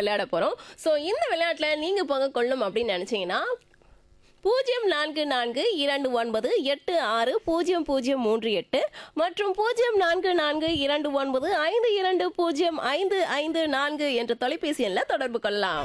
விளையாட போறோம் ஸோ இந்த விளையாட்டுல நீங்க பங்கு கொள்ளணும் அப்படின்னு நினைச்சீங்கன்னா பூஜ்ஜியம் நான்கு நான்கு இரண்டு ஒன்பது எட்டு ஆறு பூஜ்ஜியம் பூஜ்ஜியம் மூன்று எட்டு மற்றும் பூஜ்ஜியம் நான்கு நான்கு இரண்டு ஒன்பது ஐந்து இரண்டு பூஜ்ஜியம் ஐந்து ஐந்து நான்கு என்ற தொலைபேசி எண்ணில் தொடர்பு கொள்ளலாம்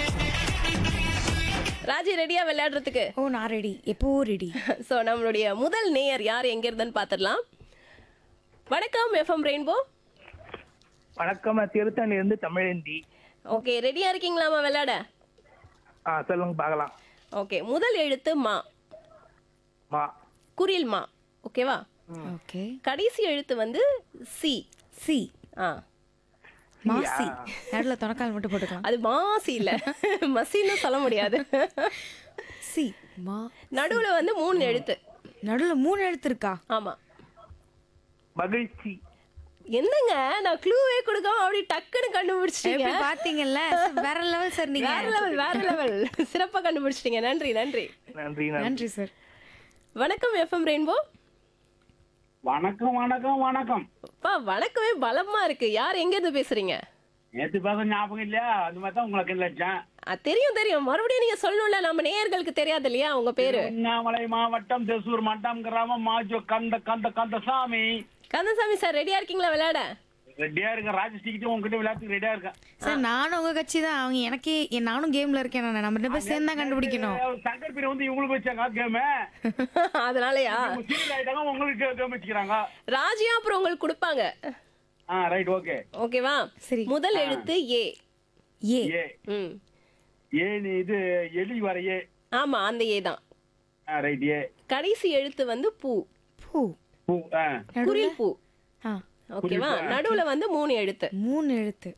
ராஜி ரெடியா விளையாடுறதுக்கு ஓ நான் ரெடி எப்போ ரெடி ஸோ நம்மளுடைய முதல் நேயர் யார் எங்க இருந்துன்னு பார்த்துடலாம் வணக்கம் எஃப்எம் ரெயின்போ வணக்கம் நான் திருத்தணி இருந்து தமிழேந்தி ஓகே ரெடியா இருக்கீங்களாமா விளையாட ஆ சொல்லுங்க பார்க்கலாம் ஓகே முதல் எழுத்து மா மா குரில் மா ஓகேவா ஓகே கடைசி எழுத்து வந்து சி சி ஆ மாசி நடுவில் தொணக்கால் மட்டும் போட்டுக்கலாம் அது மாசி இல்ல மசின்னு சொல்ல முடியாது சி மா நடுவுல வந்து மூணு எழுத்து நடுவில் மூணு எழுத்து இருக்கா ஆமா மகிழ்ச்சி என்னங்க நான் க்ளூவே கொடுக்காம அப்படி டக்குன்னு கண்டுபிடிச்சிட்டீங்க எப்படி பாத்தீங்கல்ல வேற லெவல் சார் நீங்க வேற லெவல் வேற லெவல் சிறப்பா கண்டுபிடிச்சிட்டீங்க நன்றி நன்றி நன்றி நன்றி நன்றி சார் வணக்கம் எஃப்எம் ரெயின்போ வணக்கம் வணக்கம் வணக்கம் பா வணக்கமே பலமா இருக்கு யார் எங்க இருந்து பேசுறீங்க நேத்து பேச ஞாபகம் இல்லையா அது மாதிரி தான் உங்களுக்கு இல்லச்சேன் ஆ, தெரியும் தெரியும் மறுபடியும் நீங்க சொல்லணும்ல நம்ம நேயர்களுக்கு தெரியாது இல்லையா உங்க பேரு திருவண்ணாமலை மாவட்டம் தெசூர் மட்டம் கிராமம் மாஜோ கந்த கந்த கந்தசாமி கந்தசாமி சார் ரெடியா இருக்கீங்களா விளையாட ரெடியா இருக்கேன் ராஜஸ்ரீக்கிட்ட உங்ககிட்ட விளையாட்டுக்கு ரெடியா இருக்கேன் சார் நானும் உங்க கட்சி தான் அவங்க எனக்கே என் நானும் கேம்ல இருக்கேன் நான் நம்ம ரெண்டு பேரும் சேர்ந்து தான் கண்டுபிடிக்கணும் சங்கர் பீரை வந்து இவங்களுக்கு வச்சாங்க கேமு அதனாலயா சீரியல் ஆயிட்டாங்க உங்களுக்கு கேம் வச்சுக்கிறாங்க ராஜியா அப்புறம் உங்களுக்கு கொடுப்பாங்க ஆ ரைட் ஓகே ஓகேவா சரி. முதல் எழுத்து ஏ ஏ ஏ ம் ஏ நீ இது எலி வர ஏ ஆமா அந்த ஏ தான் ஆ ரைட் ஏ கடைசி எழுத்து வந்து பூ பூ பூ ஆ குரில் பூ ஆ ஓகேவா நடுவுல வந்து மூணு எழுத்து மூணு எழுத்து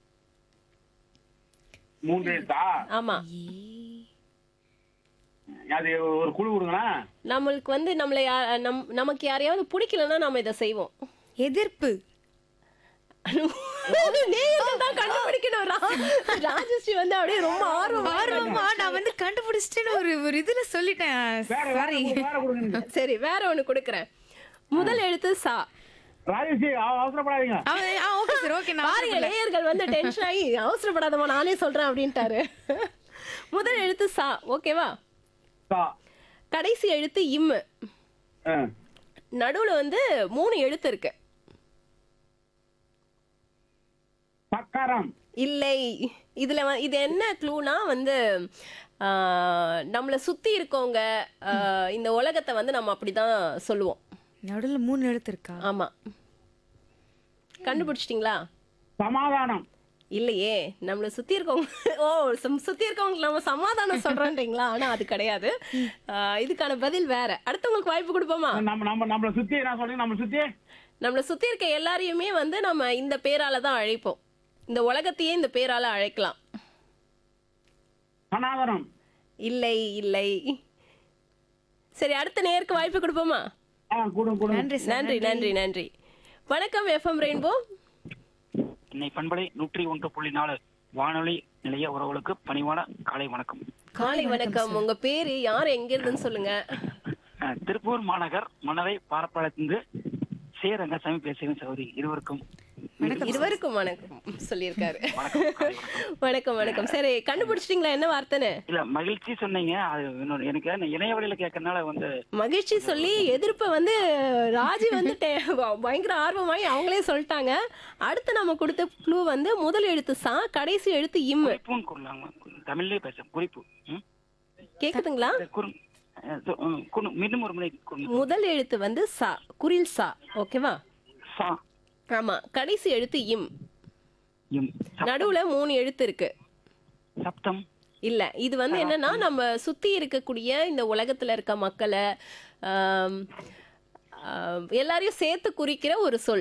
மூன்று எழுத்தா ஆமா அது ஒரு குழு கொடுங்களா நம்மளுக்கு வந்து நம்மள யா- நம் நமக்கு யாரையாவது பிடிக்கலன்னா நம்ம இதை செய்வோம் எதிர்ப்பு நேயர்கள் தான் கண்டுபிடிக்கணும் ரா- ராஜஸ்ரீ வந்து அப்படியே ரொம்ப ஆர்வம் ஆர்வமா நான் வந்து கண்டுபிடிச்சிட்டேன்னு ஒரு ஒரு இதுல சொல்லிட்டேன் வேற வேற சாரி கொடுங்க, வேற கொடுங்க சரி வேற ஒண்ணு கொடுக்குறேன் முதல் எழுத்து சா ராஜஸ்ரீ அவ- அவசரப்படாதீங்க ஓகே சார் ஓகே நான் பாருங்க நேயர்கள் வந்து டென்ஷன் ஆகி அவசரப்படாதமா நானே சொல்றேன் அப்படின்ட்டாரு முதல் எழுத்து சா ஓகேவா சா கடைசி எழுத்து இம்மு ஆ நடுவுல வந்து மூணு எழுத்து இருக்கு சக்கரம் இல்லை இதுல வ- இது என்ன க்ளூனா வந்து ஆஹ், நம்மள சுத்தி இருக்கவங்க ஆஹ், இந்த உலகத்தை வந்து நம்ம அப்படிதான் சொல்லுவோம் நடுவில் மூணு எழுத்து இருக்கா ஆமா கண்டுபிடிச்சிட்டிங்களா சமாதானம் இல்லையே நம்மள சுத்தி இருக்கவங்க ஓ சம்- சுத்தி இருக்கவங்களுக்கு நம்ம சமாதானம் சொல்றோன்றீங்களா ஆனா அது கிடையாது ஆஹ், இதுக்கான பதில் வேற அடுத்தவங்களுக்கு வாய்ப்பு கொடுப்போமா நம்ம நம்ம நம்மள சுத்தி நான் சொல்றேன் நம்மள சுத்தி நம்மள சுத்தி இருக்க எல்லாரையுமே வந்து நம்ம இந்த பேரால தான் அழைப்போம் இந்த உலகத்தையே இந்த பேரால அழைக்கலாம் சனாதனம் இல்லை இல்லை சரி அடுத்த நேருக்கு வாய்ப்பு கொடுப்போமா ஆ கொடுங்க கொடுங்க நன்றி சார் நன்றி நன்றி நன்றி வணக்கம் எஃப்எம் ரெயின்போ இன்னை பண்பலை நூற்றி ஒன்று புள்ளி நாலு வானொலி நிலைய உறவுகளுக்கு பணிவான காலை வணக்கம் காலை வணக்கம் உங்க பேரு யார் எங்க இருந்துன்னு சொல்லுங்க அஹ், திருப்பூர் மாநகர் மணவை பாரப்பாளத்திலிருந்து சே ரங்கசாமி பேசுகிறேன் சௌரி இருவருக்கும் இருவருக்கும் வணக்கம் சொல்லியிருக்காரு வணக்கம் காலை வணக்கம் வணக்கம் வணக்கம் சரி கண்டுபிடிச்சிட்டீங்களா என்ன வார்த்தைன்னு இல்ல மகிழ்ச்சி சொன்னீங்க அது இன்னொரு எனக்கு நான் இணைய வழியில கேட்கறதுனால வந்து மகிழ்ச்சி சொல்லி எதிர்ப்பை வந்து ராஜி வந்து டே- பயங்கர ஆர்வமாயி அவங்களே சொல்லிட்டாங்க அடுத்து நம்ம கொடுத்த க்ளூ வந்து முதல் எழுத்து சா கடைசி எழுத்து இம்மு குறிப்புன்னு கூறலாங்க தமிழ்லயே பேச குறிப்பு ம்? கேக்குதுங்களா இந்த குறு அஹ், சொ- அஹ், குறு- மீண்டும் ஒரு முறை கூறுங்க. முதல் எழுத்து வந்து சா குரில் சா ஓகேவா சா ஆமா கடைசி எழுத்து இம் இம் சப்- நடுவுல மூணு எழுத்து இருக்கு சப்தம் இல்ல இது வந்து என்னன்னா நம்ம சுத்தி இருக்கக்கூடிய இந்த உலகத்துல இருக்க மக்களை ஆம், ஆம், எல்லாரையும் சேர்த்து குறிக்கிற ஒரு சொல்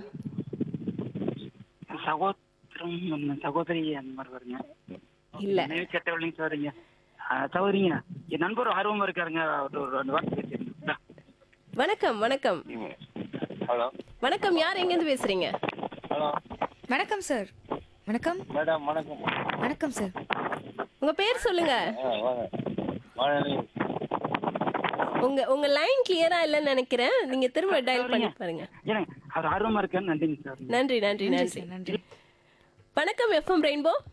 சகோதரம் ஒண்ணு, சகோதரி அந்த மாதிரி வருங்க இல்ல நினைவு கெட்டவளையும் சொல்றீங்க சௌரிங்க என் நண்பர் ஆர்வமா இருக்காருங்க அவர் ஒரு ரெண்டு வார்த்தை பேசிருந்தா வணக்கம் வணக்கம் ஹலோ வணக்கம் யார் எங்க இருந்து பேசுறீங்க ஹலோ வணக்கம் சார் வணக்கம் மேடம் வணக்கம் வணக்கம் சார் உங்க பேர் சொல்லுங்க ஆ வாங்க வாழை உங்க உங்க லைன் கிளியரா இல்லைன்னு நினைக்கிறேன் நீங்க திரும்ப டயல் பண்ணி பாருங்க ஏன்னா அவர் ஆர்வமா இருக்காரு நன்றிங்க சார் நன்றி நன்றி நன்றி நன்றி சார் நன்றி வணக்கம் எஃப்எம் ரெயின்போ